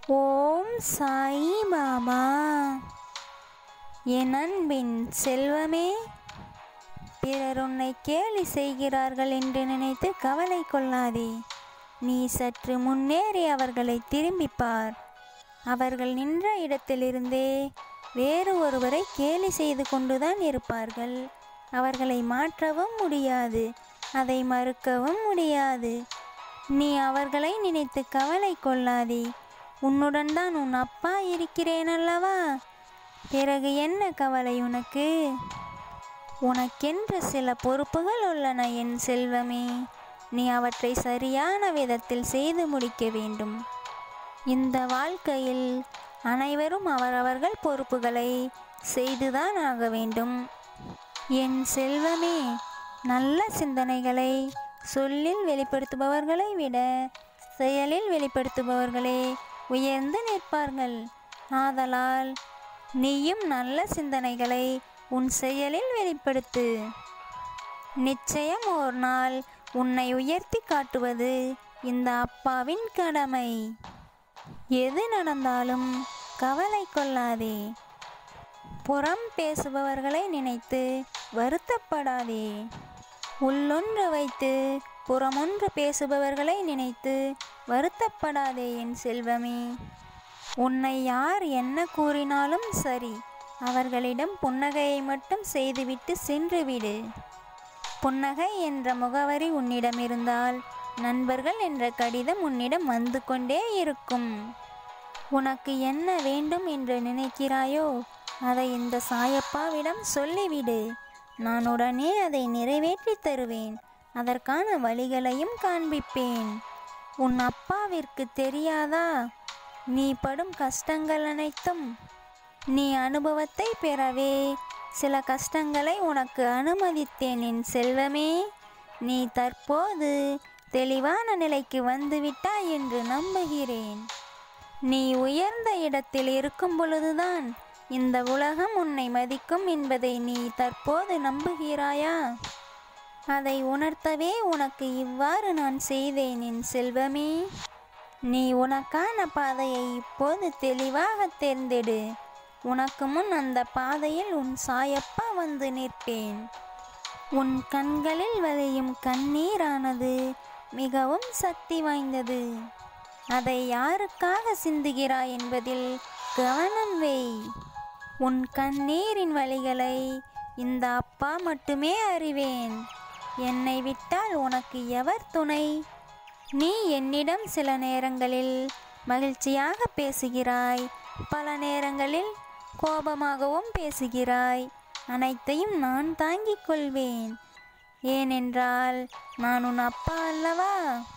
ஓம் சாயி பாபா என் அன்பின் செல்வமே பிறர் உன்னை கேலி செய்கிறார்கள் என்று நினைத்து கவலை கொள்ளாதே நீ சற்று முன்னேறி அவர்களை திரும்பிப் பார் அவர்கள் நின்ற இடத்திலிருந்தே வேறு ஒருவரை கேலி செய்து கொண்டுதான் இருப்பார்கள் அவர்களை மாற்றவும் முடியாது அதை மறுக்கவும் முடியாது நீ அவர்களை நினைத்து கவலை கொள்ளாதே உன்னுடன் தான் உன் அப்பா இருக்கிறேன் அல்லவா பிறகு என்ன கவலை உனக்கு உனக்கென்று சில பொறுப்புகள் உள்ளன என் செல்வமே நீ அவற்றை சரியான விதத்தில் செய்து முடிக்க வேண்டும் இந்த வாழ்க்கையில் அனைவரும் அவரவர்கள் பொறுப்புகளை செய்துதான் ஆக வேண்டும் என் செல்வமே நல்ல சிந்தனைகளை சொல்லில் வெளிப்படுத்துபவர்களை விட செயலில் வெளிப்படுத்துபவர்களே உயர்ந்து நிற்பார்கள் ஆதலால் நீயும் நல்ல சிந்தனைகளை உன் செயலில் வெளிப்படுத்து நிச்சயம் ஒரு நாள் உன்னை உயர்த்தி காட்டுவது இந்த அப்பாவின் கடமை எது நடந்தாலும் கவலை கொள்ளாதே புறம் பேசுபவர்களை நினைத்து வருத்தப்படாதே உள்ளொன்று வைத்து புறமொன்று பேசுபவர்களை நினைத்து வருத்தப்படாதே என் செல்வமே உன்னை யார் என்ன கூறினாலும் சரி அவர்களிடம் புன்னகையை மட்டும் செய்துவிட்டு சென்றுவிடு புன்னகை என்ற முகவரி உன்னிடம் இருந்தால் நண்பர்கள் என்ற கடிதம் உன்னிடம் வந்து கொண்டே இருக்கும் உனக்கு என்ன வேண்டும் என்று நினைக்கிறாயோ அதை இந்த சாயப்பாவிடம் சொல்லிவிடு நான் உடனே அதை நிறைவேற்றி தருவேன் அதற்கான வழிகளையும் காண்பிப்பேன் உன் அப்பாவிற்கு தெரியாதா நீ படும் கஷ்டங்கள் அனைத்தும் நீ அனுபவத்தை பெறவே சில கஷ்டங்களை உனக்கு அனுமதித்தேன் என் செல்வமே நீ தற்போது தெளிவான நிலைக்கு வந்துவிட்டாய் என்று நம்புகிறேன் நீ உயர்ந்த இடத்தில் இருக்கும் பொழுதுதான் இந்த உலகம் உன்னை மதிக்கும் என்பதை நீ தற்போது நம்புகிறாயா அதை உணர்த்தவே உனக்கு இவ்வாறு நான் செய்தேன் என் செல்வமே நீ உனக்கான பாதையை இப்போது தெளிவாக தேர்ந்தெடு உனக்கு முன் அந்த பாதையில் உன் சாயப்பா வந்து நிற்பேன் உன் கண்களில் வழியும் கண்ணீரானது மிகவும் சக்தி வாய்ந்தது அதை யாருக்காக சிந்துகிறாய் என்பதில் கவனம் வை உன் கண்ணீரின் வழிகளை இந்த அப்பா மட்டுமே அறிவேன் என்னை விட்டால் உனக்கு எவர் துணை நீ என்னிடம் சில நேரங்களில் மகிழ்ச்சியாக பேசுகிறாய் பல நேரங்களில் கோபமாகவும் பேசுகிறாய் அனைத்தையும் நான் தாங்கிக் கொள்வேன் ஏனென்றால் நான் உன் அப்பா அல்லவா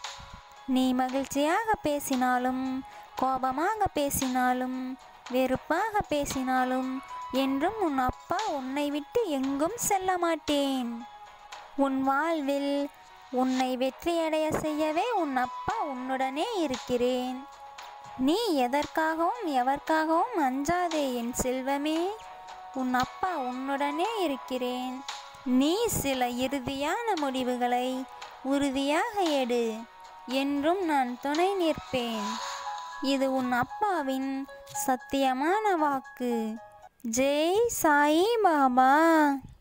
நீ மகிழ்ச்சியாக பேசினாலும் கோபமாக பேசினாலும் வெறுப்பாக பேசினாலும் என்றும் உன் அப்பா உன்னை விட்டு எங்கும் செல்ல மாட்டேன் உன் வாழ்வில் உன்னை வெற்றியடைய செய்யவே உன் அப்பா உன்னுடனே இருக்கிறேன் நீ எதற்காகவும் எவர்க்காகவும் அஞ்சாதே என் செல்வமே உன் அப்பா உன்னுடனே இருக்கிறேன் நீ சில இறுதியான முடிவுகளை உறுதியாக எடு என்றும் நான் துணை நிற்பேன் இது உன் அப்பாவின் சத்தியமான வாக்கு ஜெய் சாயி பாபா